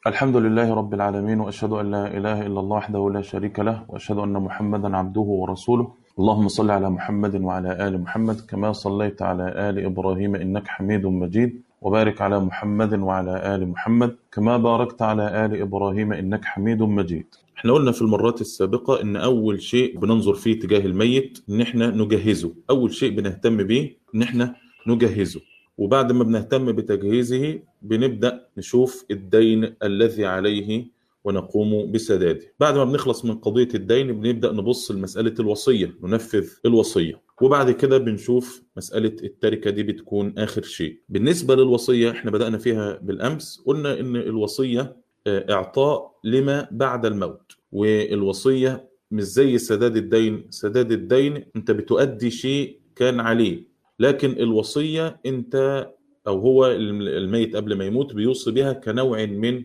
الحمد لله رب العالمين وأشهد أن لا إله إلا الله وحده لا شريك له وأشهد أن محمدا عبده ورسوله اللهم صل على محمد وعلى آل محمد كما صليت على آل إبراهيم إنك حميد مجيد وبارك على محمد وعلى آل محمد كما باركت على آل إبراهيم إنك حميد مجيد احنا قلنا في المرات السابقة ان اول شيء بننظر فيه تجاه الميت ان احنا نجهزه اول شيء بنهتم بيه ان احنا نجهزه وبعد ما بنهتم بتجهيزه بنبدأ نشوف الدين الذي عليه ونقوم بسداده بعد ما بنخلص من قضية الدين بنبدأ نبص لمسألة الوصية ننفذ الوصية وبعد كده بنشوف مسألة التركة دي بتكون آخر شيء بالنسبة للوصية احنا بدأنا فيها بالأمس قلنا إن الوصية آه، إعطاء لما بعد الموت والوصية مش زي سداد الدين سداد الدين أنت بتؤدي شيء كان عليه لكن الوصية أنت أو هو الميت قبل ما يموت بيوصي بها كنوع من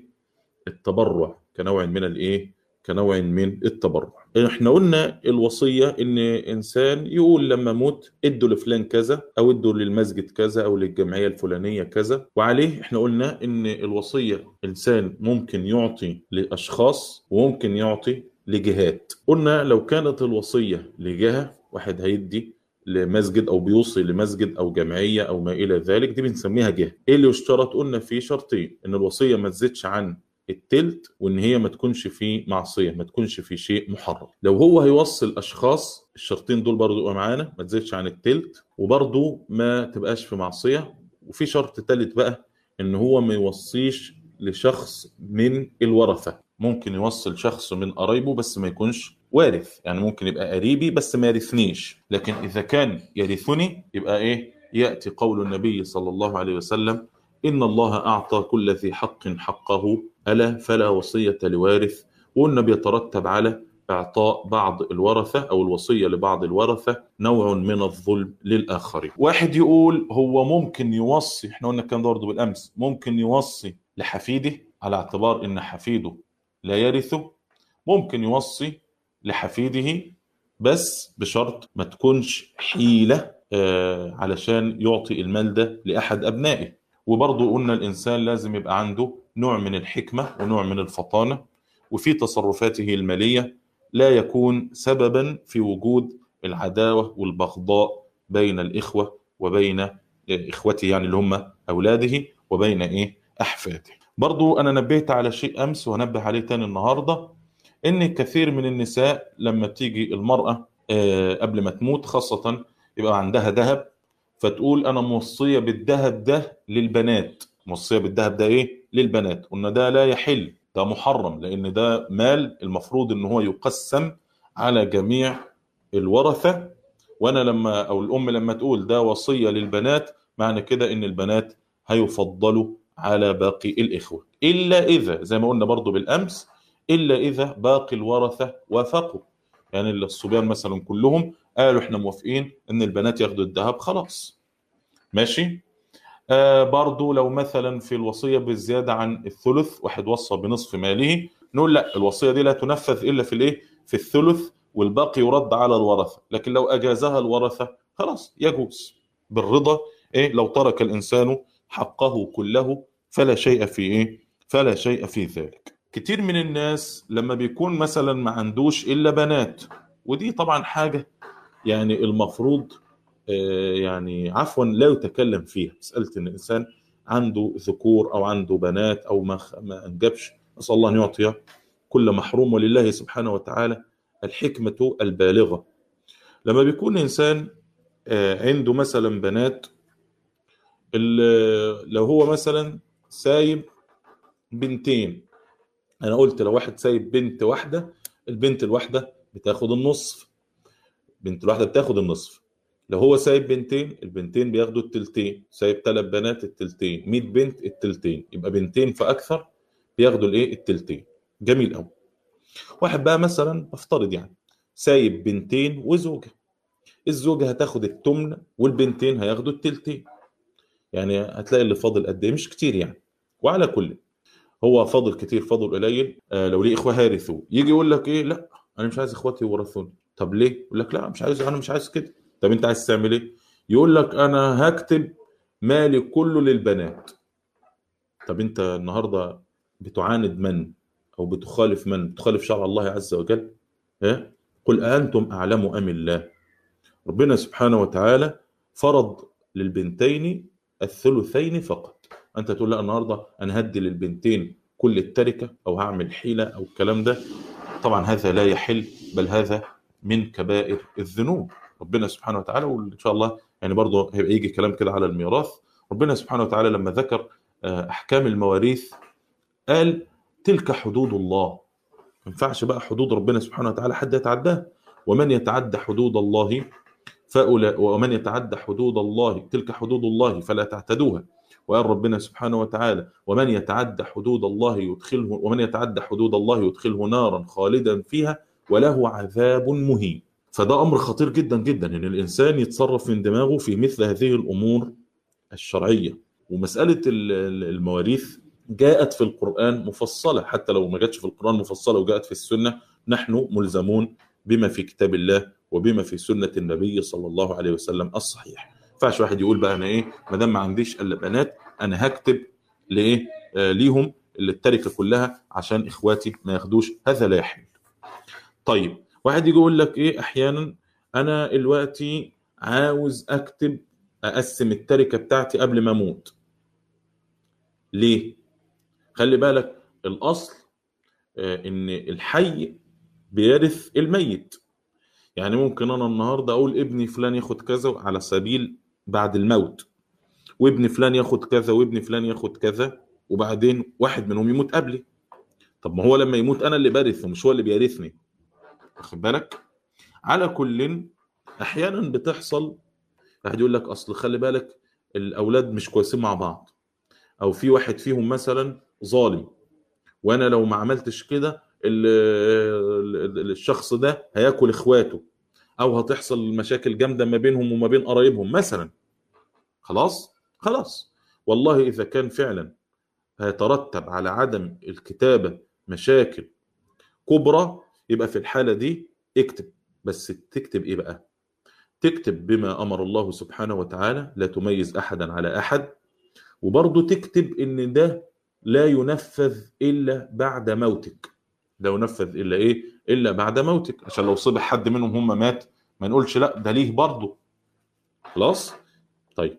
التبرع كنوع من الإيه كنوع من التبرع احنا قلنا الوصية ان انسان يقول لما اموت ادوا لفلان كذا او ادوا للمسجد كذا او للجمعية الفلانية كذا وعليه احنا قلنا ان الوصية انسان ممكن يعطي لاشخاص وممكن يعطي لجهات قلنا لو كانت الوصية لجهة واحد هيدي لمسجد او بيوصي لمسجد او جمعيه او ما الى ذلك دي بنسميها جهه ايه اللي يشترط قلنا في شرطين ان الوصيه ما تزيدش عن التلت وان هي ما تكونش في معصيه ما تكونش في شيء محرم لو هو هيوصل اشخاص الشرطين دول برضو يبقوا معانا ما تزيدش عن التلت وبرضو ما تبقاش في معصيه وفي شرط تالت بقى ان هو ما يوصيش لشخص من الورثه ممكن يوصل شخص من قرايبه بس ما يكونش وارث يعني ممكن يبقى قريبي بس ما يرثنيش لكن اذا كان يرثني يبقى ايه ياتي قول النبي صلى الله عليه وسلم إن الله أعطى كل ذي حق حقه ألا فلا وصية لوارث وقلنا بيترتب على إعطاء بعض الورثة أو الوصية لبعض الورثة نوع من الظلم للآخرين واحد يقول هو ممكن يوصي احنا قلنا الكلام ده برضه بالأمس ممكن يوصي لحفيده على اعتبار إن حفيده لا يرثه ممكن يوصي لحفيده بس بشرط ما تكونش حيلة آه علشان يعطي المال ده لأحد أبنائه وبرضه قلنا الإنسان لازم يبقى عنده نوع من الحكمة ونوع من الفطانة وفي تصرفاته المالية لا يكون سببا في وجود العداوة والبغضاء بين الإخوة وبين إخوته يعني اللي هم أولاده وبين إيه أحفاده برضو أنا نبهت على شيء أمس وهنبه عليه تاني النهاردة إن كثير من النساء لما تيجي المرأة قبل ما تموت خاصة يبقى عندها ذهب فتقول انا موصيه بالذهب ده للبنات موصيه بالذهب ده ايه للبنات قلنا ده لا يحل ده محرم لان ده مال المفروض ان هو يقسم على جميع الورثه وانا لما او الام لما تقول ده وصيه للبنات معنى كده ان البنات هيفضلوا على باقي الاخوه الا اذا زي ما قلنا برضو بالامس الا اذا باقي الورثه وافقوا يعني الصبيان مثلا كلهم قالوا احنا موافقين ان البنات ياخدوا الذهب خلاص ماشي آه برضو لو مثلا في الوصية بالزيادة عن الثلث واحد وصى بنصف ماله نقول لا الوصية دي لا تنفذ إلا في الإيه في الثلث والباقي يرد على الورثة لكن لو أجازها الورثة خلاص يجوز بالرضا إيه لو ترك الإنسان حقه كله فلا شيء في إيه فلا شيء في ذلك كتير من الناس لما بيكون مثلا ما عندوش إلا بنات ودي طبعا حاجة يعني المفروض يعني عفوا لا يتكلم فيها مسألة إن الإنسان عنده ذكور أو عنده بنات أو ما ما أنجبش نسأل الله أن يعطي كل محروم ولله سبحانه وتعالى الحكمة البالغة لما بيكون إنسان عنده مثلا بنات لو هو مثلا سايب بنتين أنا قلت لو واحد سايب بنت واحدة البنت الواحدة بتاخد النصف بنت الواحدة بتاخد النصف لو هو سايب بنتين البنتين بياخدوا التلتين سايب ثلاث بنات التلتين 100 بنت التلتين يبقى بنتين فاكثر بياخدوا الايه التلتين جميل قوي واحد بقى مثلا افترض يعني سايب بنتين وزوجه الزوجه هتاخد التمن والبنتين هياخدوا التلتين يعني هتلاقي اللي فاضل قد ايه مش كتير يعني وعلى كل هو فاضل كتير فاضل قليل آه لو ليه اخوه هارثوا يجي يقول لك ايه لا انا مش عايز اخواتي يورثوني طب ليه يقول لك لا مش عايز انا مش عايز كده طب انت عايز تعمل ايه يقول لك انا هكتب مالي كله للبنات طب انت النهارده بتعاند من او بتخالف من بتخالف شرع الله عز وجل ها قل أأنتم أعلم أم الله ربنا سبحانه وتعالى فرض للبنتين الثلثين فقط أنت تقول لا النهاردة أنا هدي للبنتين كل التركة أو هعمل حيلة أو الكلام ده طبعا هذا لا يحل بل هذا من كبائر الذنوب ربنا سبحانه وتعالى وإن شاء الله يعني برضه هيبقى يجي كلام كده على الميراث ربنا سبحانه وتعالى لما ذكر آه، أحكام المواريث قال تلك حدود الله ما ينفعش بقى حدود ربنا سبحانه وتعالى حد يتعداها ومن يتعدى حدود الله فأولى ومن يتعدى حدود الله تلك حدود الله فلا تعتدوها وقال ربنا سبحانه وتعالى ومن يتعدى حدود الله يدخله ومن يتعدى حدود الله يدخله نارا خالدا فيها وله عذاب مهين فده امر خطير جدا جدا ان الانسان يتصرف من دماغه في مثل هذه الامور الشرعيه ومساله ال- ال- المواريث جاءت في القران مفصله حتى لو ما جاتش في القران مفصله وجاءت في السنه نحن ملزمون بما في كتاب الله وبما في سنه النبي صلى الله عليه وسلم الصحيح ما ينفعش واحد يقول بقى انا ايه ما دام ما عنديش الا بنات انا هكتب لايه آه ليهم التركه كلها عشان اخواتي ما ياخدوش هذا لا يحل طيب واحد يجي يقول لك ايه احيانا انا دلوقتي عاوز اكتب اقسم التركه بتاعتي قبل ما اموت ليه خلي بالك الاصل آه، ان الحي بيرث الميت يعني ممكن انا النهارده اقول ابني فلان ياخد كذا على سبيل بعد الموت وابن فلان ياخد كذا وابن فلان ياخد كذا وبعدين واحد منهم يموت قبلي طب ما هو لما يموت انا اللي برثه مش هو اللي بيرثني واخد بالك على كل احيانا بتحصل واحد يقول لك اصل خلي بالك الاولاد مش كويسين مع بعض او في واحد فيهم مثلا ظالم وانا لو ما عملتش كده ال- ال- الشخص ده هياكل اخواته او هتحصل مشاكل جامده ما بينهم وما بين قرايبهم مثلا خلاص خلاص والله اذا كان فعلا هيترتب على عدم الكتابه مشاكل كبرى يبقى في الحاله دي اكتب بس تكتب ايه بقى تكتب بما امر الله سبحانه وتعالى لا تميز احدا على احد وبرضه تكتب ان ده لا ينفذ الا بعد موتك لا ينفذ الا ايه الا بعد موتك عشان لو صبح حد منهم هم مات ما نقولش لا ده ليه برضه خلاص طيب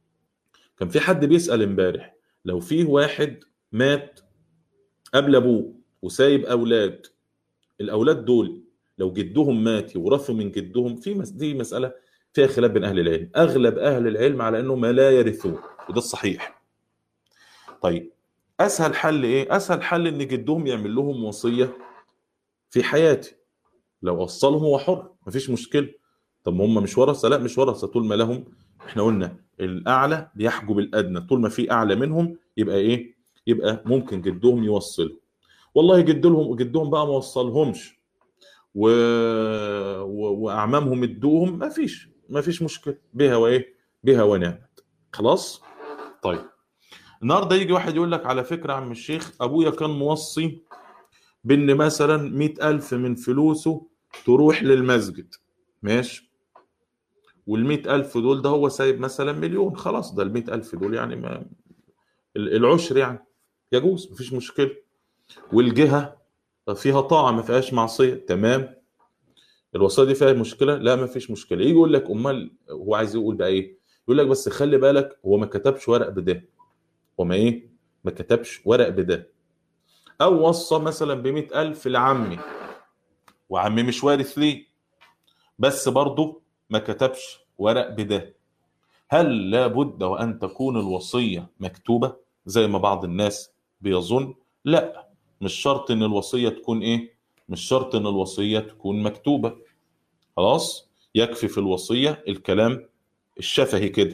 كان في حد بيسأل امبارح لو فيه واحد مات قبل ابوه وسايب اولاد الاولاد دول لو جدهم مات يورثوا من جدهم في مس... دي مساله فيها خلاف بين اهل العلم اغلب اهل العلم على انهم لا يرثون وده الصحيح طيب اسهل حل ايه اسهل حل ان جدهم يعمل لهم وصيه في حياتي لو وصلهم هو حر مفيش مشكله طب ما هم مش ورثه لا مش ورثه طول ما لهم احنا قلنا الاعلى بيحجب الادنى طول ما في اعلى منهم يبقى ايه يبقى ممكن جدهم يوصلهم والله جدهم جدهم بقى ما وصلهمش و... و... واعمامهم ادوهم ما فيش ما فيش مشكله بها وايه بها ونعمت خلاص طيب النهارده يجي واحد يقول لك على فكره يا عم الشيخ ابويا كان موصي بان مثلا مئة ألف من فلوسه تروح للمسجد ماشي والمئة ألف دول ده هو سايب مثلا مليون خلاص ده المئة ألف دول يعني ما العشر يعني يجوز مفيش مشكلة والجهة فيها طاعة ما فيهاش معصية تمام الوصية دي فيها مشكلة لا ما فيش مشكلة يجي يقول لك أمال هو عايز يقول بقى إيه يقول لك بس خلي بالك هو ما كتبش ورق بده هو ما إيه ما كتبش ورق بده أو وصى مثلا بمئة ألف لعمي وعمي مش وارث ليه بس برضه ما كتبش ورق بده هل لابد وأن تكون الوصية مكتوبة زي ما بعض الناس بيظن لا مش شرط ان الوصية تكون ايه مش شرط ان الوصية تكون مكتوبة خلاص يكفي في الوصية الكلام الشفهي كده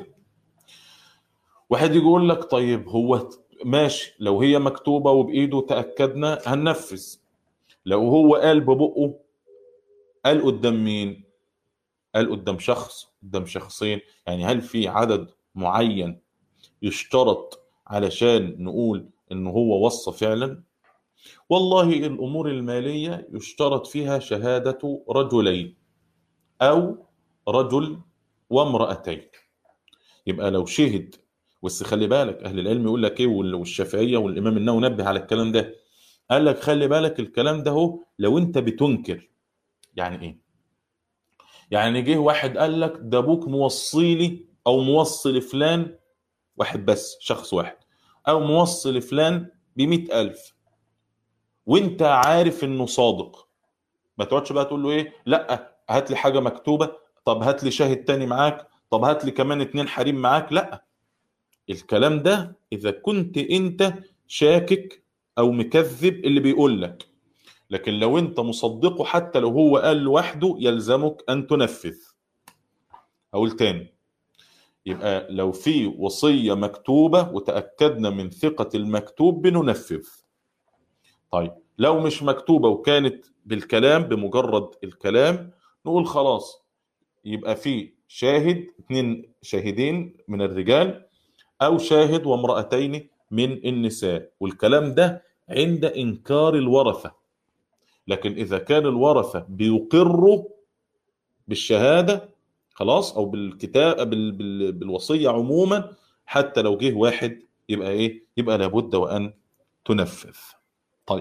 واحد يجي يقول لك طيب هو ماشي لو هي مكتوبة وبإيده تأكدنا هننفذ لو هو قال ببقه قال قدام مين قال قدام شخص قدام شخصين يعني هل في عدد معين يشترط علشان نقول ان هو وصى فعلا والله الامور الماليه يشترط فيها شهاده رجلين او رجل وامراتين يبقى لو شهد بس خلي بالك اهل العلم يقول لك ايه وال- والشافعيه والامام النووي نبه على الكلام ده قال لك خلي بالك الكلام ده هو لو انت بتنكر يعني ايه يعني جه واحد قال لك ده ابوك موصي لي او موصي لفلان واحد بس شخص واحد او موصي لفلان ب ألف وانت عارف انه صادق ما تقعدش بقى تقول له ايه لا هات لي حاجه مكتوبه طب هات لي شاهد تاني معاك طب هات لي كمان اتنين حريم معاك لا الكلام ده اذا كنت انت شاكك او مكذب اللي بيقول لك لكن لو انت مصدقه حتى لو هو قال لوحده يلزمك ان تنفذ اقول تاني يبقى لو في وصية مكتوبة وتأكدنا من ثقة المكتوب بننفذ طيب لو مش مكتوبة وكانت بالكلام بمجرد الكلام نقول خلاص يبقى في شاهد اثنين شاهدين من الرجال أو شاهد وامرأتين من النساء والكلام ده عند إنكار الورثة لكن إذا كان الورثة بيقروا بالشهادة خلاص أو بالكتاب بال- بال- بالوصية عموما حتى لو جه واحد يبقى إيه يبقى لابد وأن تنفذ طيب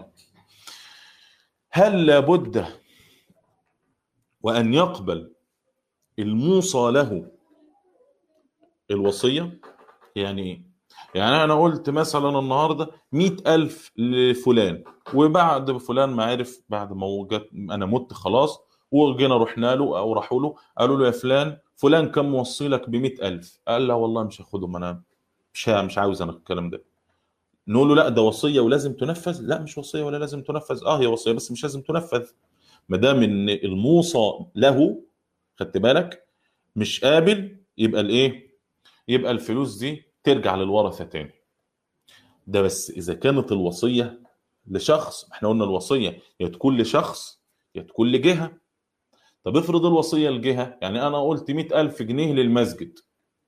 هل لابد وأن يقبل الموصى له الوصية يعني إيه يعني أنا قلت مثلا النهاردة مئة ألف لفلان وبعد فلان ما عرف بعد ما وجد أنا مت خلاص وجينا رحنا له أو راحوا له قالوا له يا فلان فلان كان موصي لك بمئة ألف قال لا والله مش هاخدهم أنا مش مش عاوز أنا الكلام ده نقول له لا ده وصيه ولازم تنفذ لا مش وصيه ولا لازم تنفذ اه هي وصيه بس مش لازم تنفذ ما دام ان الموصى له خدت بالك مش قابل يبقى الايه يبقى الفلوس دي ترجع للورثه تاني ده بس اذا كانت الوصيه لشخص احنا قلنا الوصيه يا تكون لشخص يا تكون لجهه طب افرض الوصيه لجهه يعني انا قلت 100000 جنيه للمسجد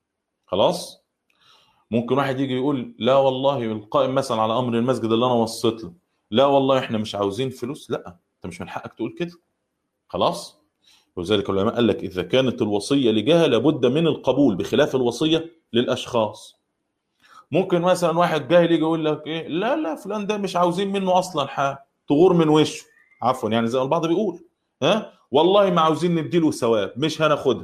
خلاص ممكن واحد يجي يقول لا والله القائم مثلا على امر المسجد اللي انا وصيت له لا والله احنا مش عاوزين فلوس لا انت مش من حقك تقول كده خلاص ولذلك العلماء قال لك اذا كانت الوصيه لجهه لابد من القبول بخلاف الوصيه للاشخاص ممكن مثلا واحد جاهل يجي يقول لك ايه لا لا فلان ده مش عاوزين منه اصلا حاجه تغور من وشه عفوا يعني زي ما البعض بيقول ها والله ما عاوزين نديله ثواب مش هناخدها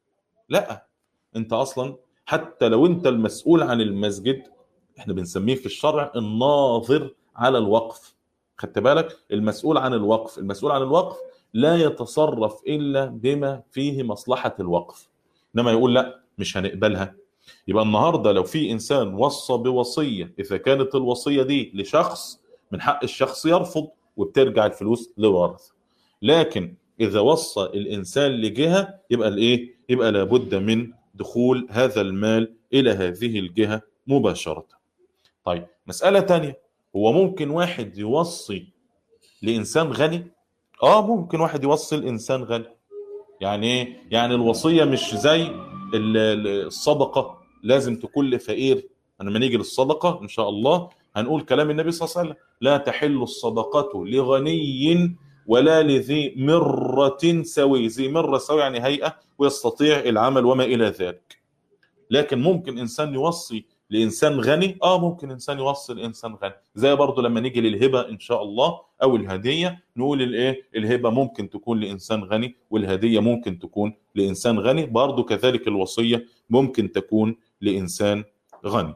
لا انت اصلا حتى لو انت المسؤول عن المسجد احنا بنسميه في الشرع الناظر على الوقف خدت بالك المسؤول عن الوقف المسؤول عن الوقف لا يتصرف الا بما فيه مصلحه الوقف انما يقول لا مش هنقبلها يبقى النهارده لو في انسان وصى بوصيه اذا كانت الوصيه دي لشخص من حق الشخص يرفض وبترجع الفلوس للورثه لكن اذا وصى الانسان لجهه يبقى الايه يبقى لابد من دخول هذا المال الى هذه الجهه مباشره طيب مساله تانية هو ممكن واحد يوصي لانسان غني اه ممكن واحد يوصي لانسان غني يعني ايه يعني الوصيه مش زي ال- ال- الصدقه لازم تكون لفقير لما نيجي للصدقه ان شاء الله هنقول كلام النبي صلى الله عليه وسلم لا تحل الصدقه لغني ولا لذي مرة سوي ذي مرة سوي يعني هيئة ويستطيع العمل وما إلى ذلك لكن ممكن إنسان يوصي لإنسان غني آه ممكن إنسان يوصي لإنسان غني زي برضو لما نيجي للهبة إن شاء الله أو الهدية نقول الإيه الهبة ممكن تكون لإنسان غني والهدية ممكن تكون لإنسان غني برضو كذلك الوصية ممكن تكون لإنسان غني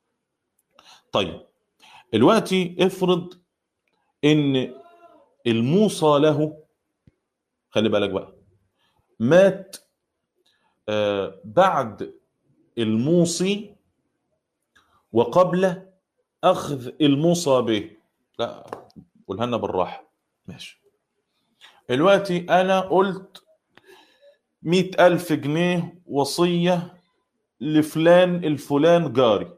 طيب دلوقتي افرض ان الموصى له خلي بالك بقى مات آه بعد الموصي وقبل اخذ الموصى به لا قولها لنا بالراحه ماشي دلوقتي انا قلت مئة ألف جنيه وصية لفلان الفلان جاري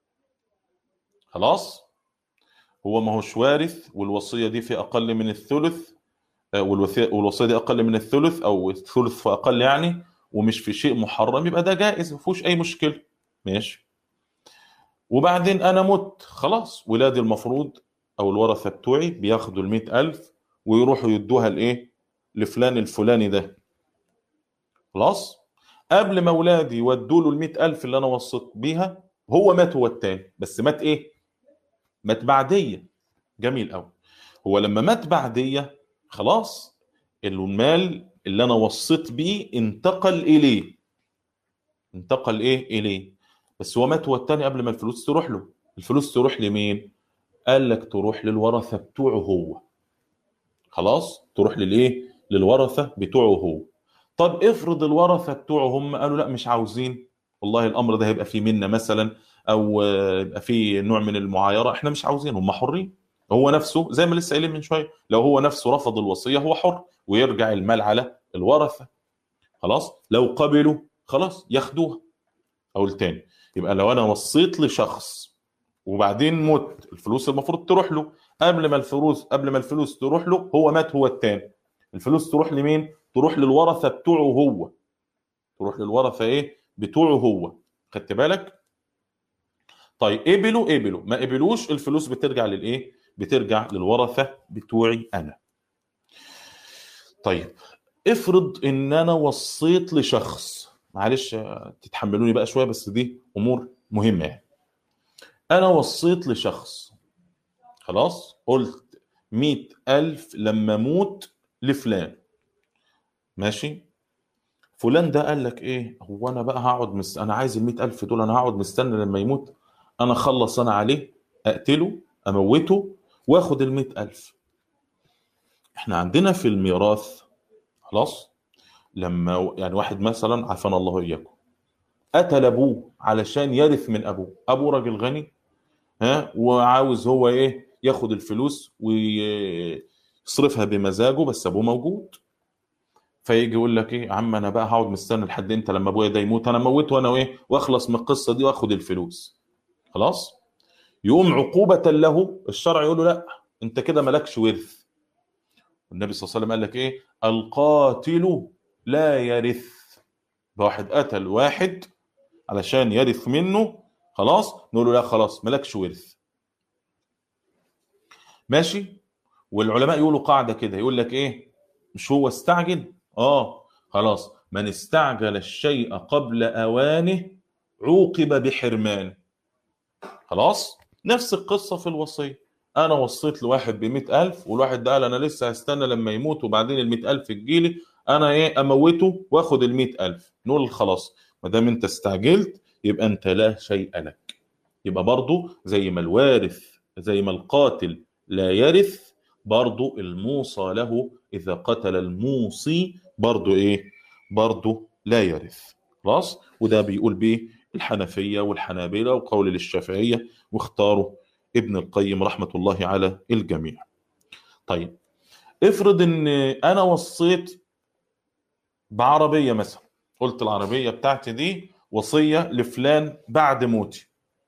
خلاص هو ما هوش وارث والوصيه دي في اقل من الثلث آه، والوصيه والوصيه دي اقل من الثلث او الثلث فاقل يعني ومش في شيء محرم يبقى ده جائز ما فيهوش اي مشكله ماشي وبعدين انا مت خلاص ولادي المفروض او الورثه بتوعي بياخدوا ال ألف ويروحوا يدوها لايه لفلان الفلاني ده خلاص قبل ما اولادي يودوا له ال ألف اللي انا وصيت بيها هو مات هو التاني بس مات ايه مات بعديه جميل قوي هو لما مات بعديه خلاص المال اللي انا وصيت بيه انتقل اليه انتقل ايه اليه بس هو مات هو التاني قبل ما الفلوس تروح له الفلوس تروح لمين قال لك تروح للورثه بتوعه هو خلاص تروح للايه للورثه بتوعه هو طب افرض الورثه بتوعه هم قالوا لا مش عاوزين والله الامر ده هيبقى فيه منا مثلا او آه، يبقى فيه نوع من المعايره احنا مش عاوزين هم حرين هو نفسه زي ما لسه قايلين من شويه لو هو نفسه رفض الوصيه هو حر ويرجع المال على الورثه خلاص لو قبلوا خلاص ياخدوها او التاني يبقى لو انا وصيت لشخص وبعدين مت الفلوس المفروض تروح له قبل ما الفلوس قبل ما الفلوس تروح له هو مات هو التاني الفلوس تروح لمين تروح للورثه بتوعه هو تروح للورثه ايه بتوعه هو خدت بالك طيب قبلوا قبلوا ما قبلوش الفلوس بترجع للايه بترجع للورثه بتوعي انا طيب افرض ان انا وصيت لشخص معلش آه، تتحملوني بقى شويه بس دي امور مهمه يعني انا وصيت لشخص خلاص قلت مئة ألف لما موت لفلان ماشي فلان ده قال لك ايه هو انا بقى هقعد مس... انا عايز ال ألف دول انا هقعد مستني لما يموت انا اخلص انا عليه اقتله اموته واخد ال ألف احنا عندنا في الميراث خلاص لما يعني واحد مثلا عافانا الله اياكم قتل ابوه علشان يرث من ابوه ابوه راجل غني ها وعاوز هو ايه ياخد الفلوس ويصرفها بمزاجه بس ابوه موجود فيجي يقول لك ايه يا عم انا بقى هقعد مستني لحد امتى لما ابويا ده يموت انا موته وانا ايه واخلص من القصه دي واخد الفلوس خلاص يقوم عقوبه له الشرع يقول له لا انت كده مالكش ورث النبي صلى الله عليه وسلم قال لك ايه القاتل لا يرث واحد قتل واحد علشان يرث منه خلاص نقول له لا خلاص مالكش ورث ماشي والعلماء يقولوا قاعده كده يقول لك ايه مش هو استعجل اه خلاص من استعجل الشيء قبل اوانه عوقب بحرمانه خلاص نفس القصه في الوصيه انا وصيت لواحد ب ألف والواحد ده قال انا لسه هستنى لما يموت وبعدين ال ألف تجيلي انا ايه اموته واخد ال ألف نقول خلاص ما دام انت استعجلت يبقى انت لا شيء لك يبقى برضه زي ما الوارث زي ما القاتل لا يرث برضه الموصى له اذا قتل الموصي برضه ايه برضه لا يرث خلاص وده بيقول بيه الحنفيه والحنابله وقول للشافعيه واختاروا ابن القيم رحمه الله على الجميع طيب افرض ان انا وصيت بعربيه مثلا قلت العربيه بتاعتي دي وصيه لفلان بعد موتي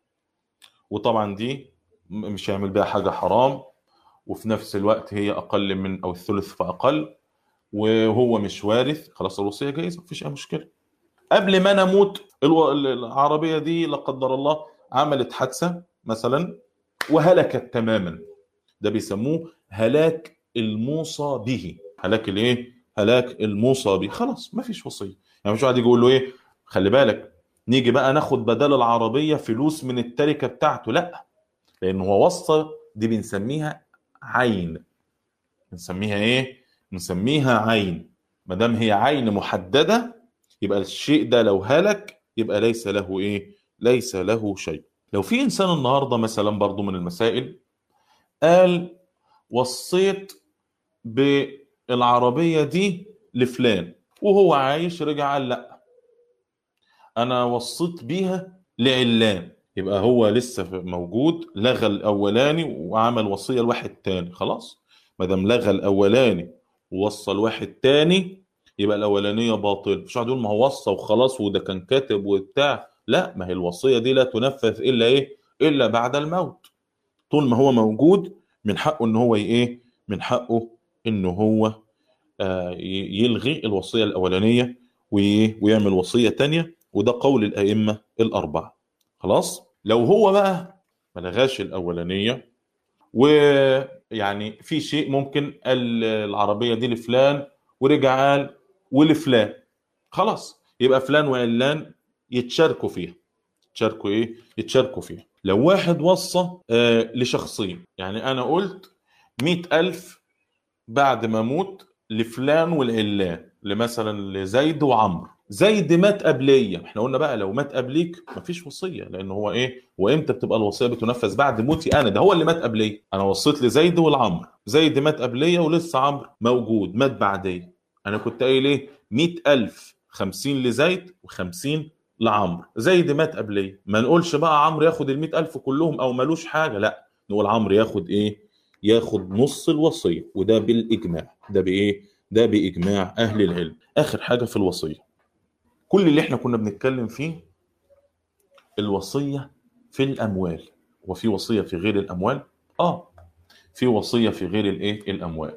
وطبعا دي مش هيعمل بيها حاجه حرام وفي نفس الوقت هي اقل من او الثلث فاقل وهو مش وارث خلاص الوصيه جايزه مفيش اي مشكله قبل ما انا اموت الو- العربيه دي لا قدر الله عملت حادثه مثلا وهلكت تماما ده بيسموه هلاك الموصى به هلاك الايه هلاك الموصى به خلاص ما فيش وصيه يعني مش واحد يجي يقول له ايه خلي بالك نيجي بقى ناخد بدل العربيه فلوس من التركه بتاعته لا لان هو وصى دي بنسميها عين بنسميها ايه بنسميها عين ما دام هي عين محدده يبقى الشيء ده لو هلك يبقى ليس له ايه ليس له شيء لو في انسان النهارده مثلا برضو من المسائل قال وصيت بالعربيه دي لفلان وهو عايش رجع قال لا انا وصيت بيها لعلان يبقى هو لسه موجود لغى الاولاني وعمل وصيه لواحد تاني خلاص ما دام لغى الاولاني ووصى لواحد تاني يبقى الاولانيه باطل مش واحد يقول ما هو وصى وخلاص وده كان كاتب وبتاع لا ما هي الوصيه دي لا تنفذ الا ايه الا بعد الموت طول ما هو موجود من حقه ان هو ايه من حقه ان هو آه يلغي الوصيه الاولانيه ويعمل وصيه تانية وده قول الائمه الاربعه خلاص لو هو بقى ما لغاش الاولانيه ويعني في شيء ممكن قال العربيه دي لفلان ورجع قال ولفلان خلاص يبقى فلان وعلان يتشاركوا فيها يتشاركوا ايه يتشاركوا فيها لو واحد وصى آه لشخصين يعني انا قلت مئة ألف بعد ما اموت لفلان والعلان لمثلا لزيد وعمرو زيد مات قبليه احنا قلنا بقى لو مات قبليك مفيش وصيه لان هو ايه وامتى بتبقى الوصيه بتنفذ بعد موتي انا ده هو اللي مات قبليه انا وصيت لزيد والعمرو زيد مات قبليه ولسه عمرو موجود مات بعديه انا كنت قايل ايه 100000 50 لزيد و50 لعمرو زيد مات قبليه ما نقولش بقى عمرو ياخد ال 100000 كلهم او ملوش حاجه لا نقول عمرو ياخد ايه ياخد نص الوصيه وده بالاجماع ده بايه ده باجماع اهل العلم اخر حاجه في الوصيه كل اللي احنا كنا بنتكلم فيه الوصيه في الاموال وفي وصيه في غير الاموال اه في وصيه في غير الايه الاموال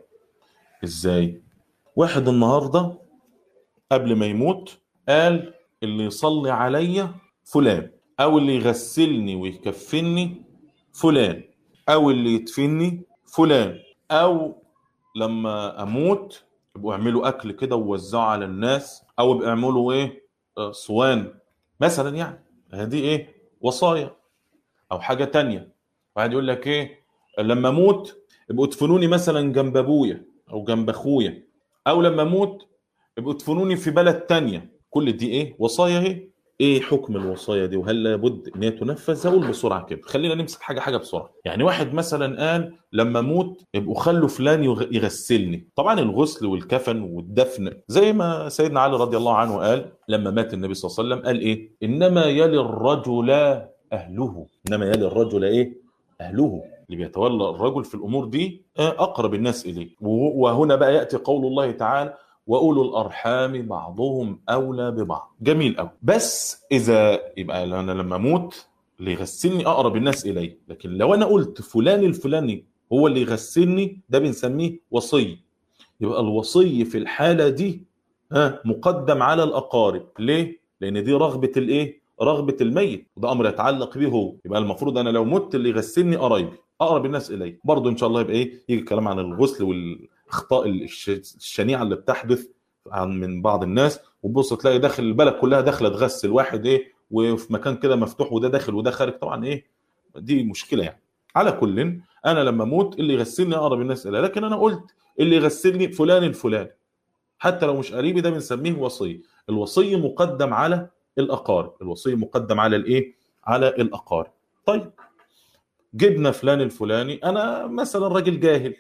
ازاي واحد النهارده قبل ما يموت قال اللي يصلي عليا فلان او اللي يغسلني ويكفني فلان او اللي يدفني فلان او لما اموت يبقوا يعملوا اكل كده ووزعوا على الناس او يبقوا يعملوا ايه آه، صوان مثلا يعني هذه ايه وصايا او حاجه تانية واحد يقول لك ايه لما اموت يبقوا ادفنوني مثلا جنب ابويا او جنب اخويا او لما اموت يبقوا ادفنوني في بلد تانية كل دي ايه وصايا ايه ايه حكم الوصايا دي وهل لابد ان هي تنفذ هقول بسرعه كده خلينا نمسك حاجه حاجه بسرعه يعني واحد مثلا قال لما اموت يبقوا خلوا فلان يغ- يغسلني طبعا الغسل والكفن والدفن زي ما سيدنا علي رضي الله عنه قال لما مات النبي صلى الله عليه وسلم قال ايه انما يلي الرجل اهله انما يلي الرجل ايه اهله اللي بيتولى الرجل في الامور دي آه، اقرب الناس اليه وه- وهنا بقى ياتي قول الله تعالى واولو الارحام بعضهم اولى ببعض جميل قوي بس اذا يبقى انا لما اموت اللي يغسلني اقرب الناس الي لكن لو انا قلت فلان الفلاني هو اللي يغسلني ده بنسميه وصي يبقى الوصي في الحاله دي ها مقدم على الاقارب ليه لان دي رغبه الايه رغبه الميت وده امر يتعلق به هو يبقى المفروض انا لو مت اللي يغسلني قرايبي اقرب الناس الي برضه ان شاء الله يبقى ايه يجي الكلام عن الغسل والاخطاء الش- الشنيعه اللي بتحدث عن من بعض الناس وتبص تلاقي داخل البلد كلها داخله تغسل واحد ايه وفي مكان كده مفتوح وده داخل وده خارج طبعا ايه دي مشكله يعني على كل انا لما اموت اللي يغسلني اقرب الناس الي لكن انا قلت اللي يغسلني فلان الفلاني حتى لو مش قريبي ده بنسميه وصي الوصي مقدم على الاقارب الوصي مقدم على الايه على الاقارب طيب جبنا فلان الفلاني انا مثلا راجل جاهل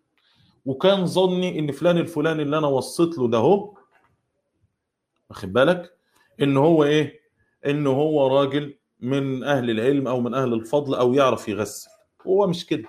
وكان ظني ان فلان الفلاني اللي انا وصيت له ده هو واخد بالك ان هو ايه ان هو راجل من اهل العلم او من اهل الفضل او يعرف يغسل هو مش كده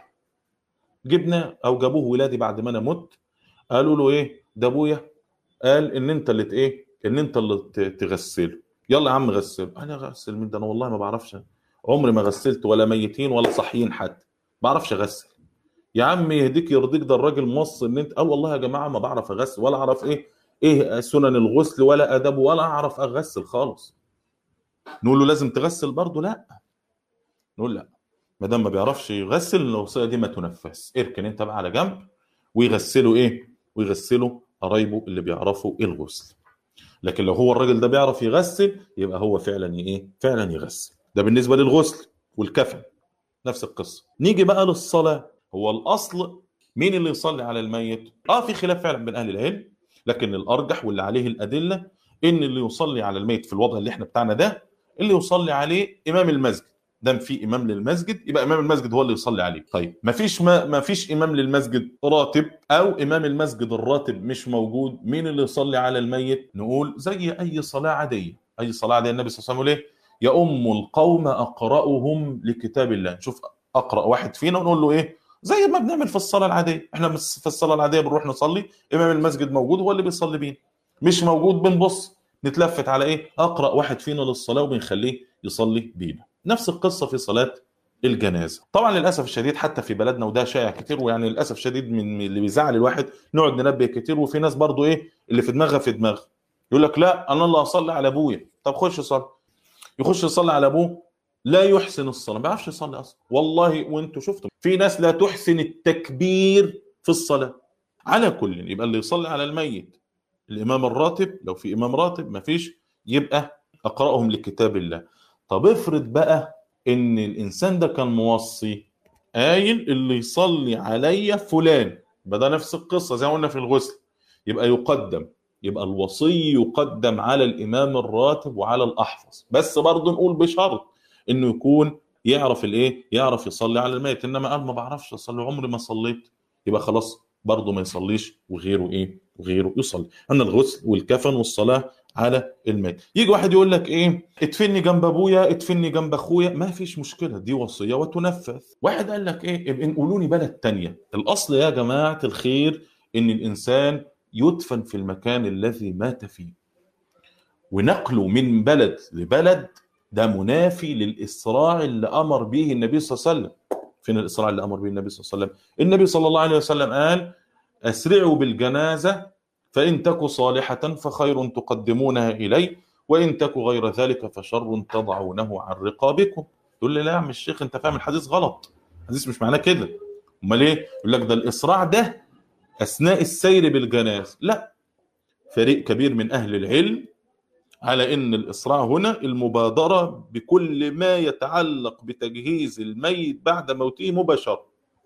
جبنا او جابوه ولادي بعد ما انا مت قالوا له ايه ده ابويا قال ان انت اللي ت- ايه ان انت اللي ت- تغسله يلا يا عم غسله انا اغسل مين ده انا والله ما بعرفش عمري ما غسلت ولا ميتين ولا صحيين حد ما بعرفش اغسل يا عم يهديك يرضيك ده الراجل مص ان انت قال والله يا جماعه ما بعرف اغسل ولا اعرف ايه ايه سنن الغسل ولا ادب ولا اعرف اغسل خالص نقول له لازم تغسل برضه لا نقول لا ما دام ما بيعرفش يغسل الوصيه دي ما تنفذ اركن انت بقى على جنب ويغسلوا ايه ويغسلوا قرايبه اللي بيعرفوا الغسل لكن لو هو الراجل ده بيعرف يغسل يبقى هو فعلا ايه فعلا يغسل ده بالنسبه للغسل والكفن نفس القصه نيجي بقى للصلاه هو الاصل مين اللي يصلي على الميت اه في خلاف فعلا بين اهل العلم لكن الارجح واللي عليه الادله ان اللي يصلي على الميت في الوضع اللي احنا بتاعنا ده اللي يصلي عليه امام المسجد دام في امام للمسجد يبقى امام المسجد هو اللي يصلي عليه طيب ما فيش ما, ما فيش امام للمسجد راتب او امام المسجد الراتب مش موجود مين اللي يصلي على الميت نقول زي اي صلاه عاديه اي صلاه عاديه النبي صلى الله عليه وسلم يقول ايه يؤم القوم اقراهم لكتاب الله نشوف اقرا واحد فينا ونقول له ايه زي ما بنعمل في الصلاه العاديه احنا مس- في الصلاه العاديه بنروح نصلي امام المسجد موجود هو اللي بيصلي بينا مش موجود بنبص نتلفت على ايه اقرا واحد فينا للصلاه وبنخليه يصلي بينا نفس القصه في صلاه الجنازه طبعا للاسف الشديد حتى في بلدنا وده شائع كتير ويعني للاسف الشديد من من اللي بيزعل الواحد نقعد ننبه كتير وفي ناس برضو ايه اللي في دماغها في دماغها يقول لك لا انا اللي هصلي على ابويا طب خش صلي يخش يصلي على ابوه لا يحسن الصلاه ما بيعرفش يصلي اصلا والله وانتوا شفتم في ناس لا تحسن التكبير في الصلاه على كل يبقى اللي يصلي على الميت الامام الراتب لو في امام راتب ما فيش يبقى اقراهم لكتاب الله طب افرض بقى ان الانسان ده كان موصي قايل اللي يصلي عليا فلان يبقى ده نفس القصه زي ما قلنا في الغسل يبقى يقدم يبقى الوصي يقدم على الامام الراتب وعلى الاحفظ بس برضه نقول بشرط انه يكون يعرف الايه يعرف يصلي على الميت انما قال ما بعرفش اصلي عمري ما صليت يبقى خلاص برضه ما يصليش وغيره ايه وغيره يصلي ان الغسل والكفن والصلاه على الميت يجي واحد يقول لك ايه ادفني جنب ابويا ادفني جنب اخويا ما فيش مشكله دي وصيه وتنفذ واحد قال لك ايه ابقى قولوا لي بلد تانية الاصل يا جماعه الخير ان الانسان يدفن في المكان الذي مات فيه ونقله من بلد لبلد ده منافي للإسراع اللي أمر به النبي صلى الله عليه وسلم فين الإسراع اللي أمر به النبي صلى الله عليه وسلم النبي صلى الله عليه وسلم قال أسرعوا بالجنازة فإن تك صالحة فخير تقدمونها إلي وإن تك غير ذلك فشر تضعونه عن رقابكم تقول لي لا يا عم الشيخ أنت فاهم الحديث غلط الحديث مش معناه كده أمال إيه يقول لك ده الإسراع ده أثناء السير بالجنازة لا فريق كبير من أهل العلم على ان الاسراع هنا المبادره بكل ما يتعلق بتجهيز الميت بعد موته مباشره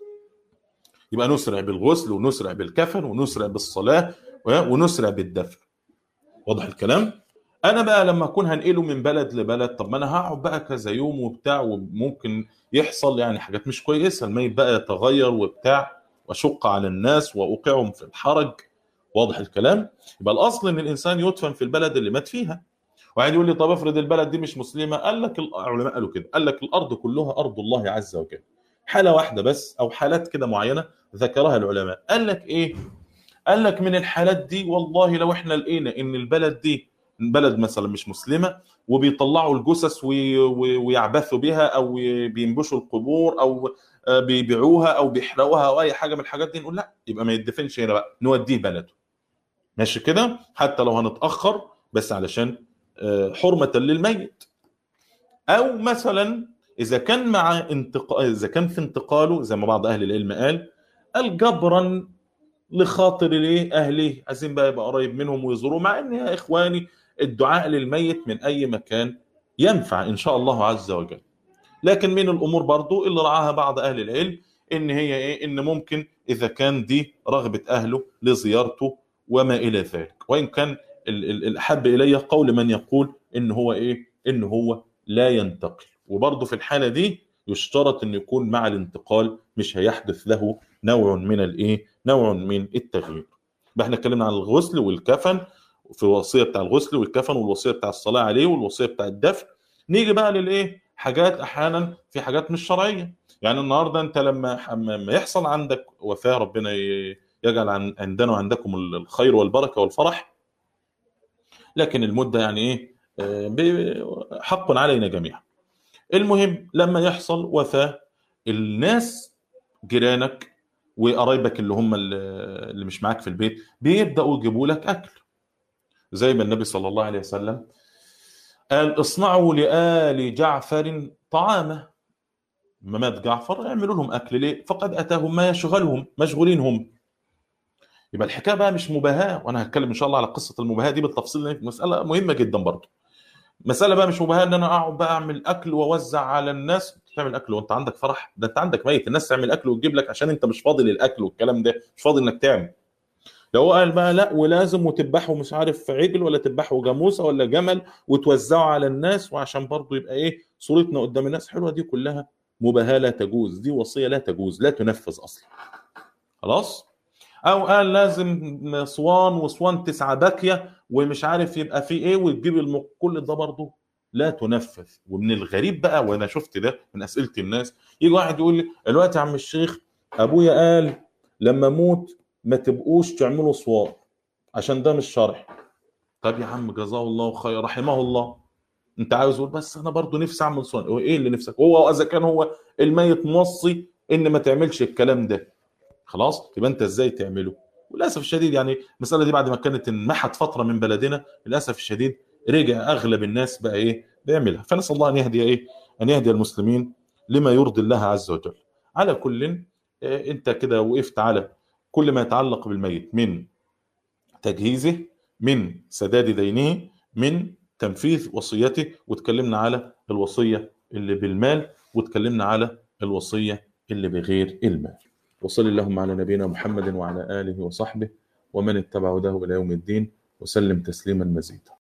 يبقى نسرع بالغسل ونسرع بالكفن ونسرع بالصلاه ونسرع بالدفن واضح الكلام انا بقى لما اكون هنقله من بلد لبلد طب ما انا هقعد بقى كذا يوم وبتاع وممكن يحصل يعني حاجات مش كويسه الميت بقى يتغير وبتاع واشق على الناس واوقعهم في الحرج واضح الكلام يبقى الاصل ان الانسان يدفن في البلد اللي مات فيها واحد يقول لي طب افرض البلد دي مش مسلمه قال لك العلماء قالوا كده قال لك الارض كلها ارض الله عز وجل حاله واحده بس او حالات كده معينه ذكرها العلماء قال لك ايه قال لك من الحالات دي والله لو احنا لقينا ان البلد دي بلد مثلا مش مسلمه وبيطلعوا الجثث ويعبثوا بها او بينبشوا القبور او بيبيعوها او بيحرقوها او اي حاجه من الحاجات دي نقول لا يبقى ما يدفنش هنا بقى نوديه بلده ماشي كده حتى لو هنتاخر بس علشان حرمه للميت او مثلا اذا كان مع انتقال اذا كان في انتقاله زي ما بعض اهل العلم قال قال جبرا لخاطر الايه اهله عايزين بقى يبقى قريب منهم ويزوروه مع ان يا اخواني الدعاء للميت من اي مكان ينفع ان شاء الله عز وجل لكن من الامور برضو اللي رعاها بعض اهل العلم ان هي ايه ان ممكن اذا كان دي رغبه اهله لزيارته وما الى ذلك وان كان الاحب الي قول من يقول ان هو ايه ان هو لا ينتقل وبرضه في الحاله دي يشترط ان يكون مع الانتقال مش هيحدث له نوع من الايه نوع من التغيير يبقى احنا اتكلمنا عن الغسل والكفن في الوصيه بتاع الغسل والكفن والوصيه بتاع الصلاه عليه والوصيه بتاع الدفن نيجي بقى للايه حاجات احيانا في حاجات مش شرعيه يعني النهارده انت لما لما يحصل عندك وفاه ربنا يجعل عندنا وعندكم الخير والبركه والفرح لكن المده يعني ايه حق علينا جميعا المهم لما يحصل وفاه الناس جيرانك وقرايبك اللي هم اللي مش معاك في البيت بيبداوا يجيبوا لك اكل زي ما النبي صلى الله عليه وسلم قال اصنعوا لآل جعفر طعاما ما مات جعفر اعملوا لهم اكل ليه؟ فقد اتاهم ما يشغلهم مشغولين هم يبقى الحكايه بقى مش مباهاه وانا هتكلم ان شاء الله على قصه المباهاه دي بالتفصيل مساله مهمه جدا برضه مساله بقى مش مباهاه ان انا اقعد بقى اعمل اكل واوزع على الناس تعمل اكل وانت عندك فرح ده انت عندك ميت الناس تعمل اكل وتجيب لك عشان انت مش فاضي للاكل والكلام ده مش فاضي انك تعمل لو قال بقى لا ولازم وتذبحوا مش عارف عجل ولا تذبحوا جاموسه ولا جمل وتوزعوا على الناس وعشان برضه يبقى ايه صورتنا قدام الناس حلوه دي كلها مباهاه لا تجوز دي وصيه لا تجوز لا تنفذ اصلا خلاص او قال لازم صوان وصوان تسعه باكيه ومش عارف يبقى في ايه وتجيب المق... كل ده برضه لا تنفذ ومن الغريب بقى وانا شفت ده من اسئله الناس يجي واحد يقول لي الوقت يا عم الشيخ ابويا قال لما اموت ما تبقوش تعملوا صوان عشان ده مش شرعي طب يا عم جزاه الله خير رحمه الله انت عاوز تقول بس انا برضه نفسي اعمل صوان هو ايه اللي نفسك هو اذا كان هو الميت موصي ان ما تعملش الكلام ده خلاص يبقى انت ازاي تعمله وللاسف الشديد يعني المساله دي بعد ما كانت انمحت فتره من بلدنا للاسف الشديد رجع اغلب الناس بقى ايه بيعملها فنسال الله ان يهدي ايه ان يهدي المسلمين لما يرضي الله عز وجل على كل إيه انت كده وقفت على كل ما يتعلق بالميت من تجهيزه من سداد دينه من تنفيذ وصيته واتكلمنا على الوصية اللي بالمال واتكلمنا على الوصية اللي بغير المال وصل اللهم على نبينا محمد وعلى آله وصحبه ومن اتبع هداه إلى يوم الدين وسلم تسليما مزيدا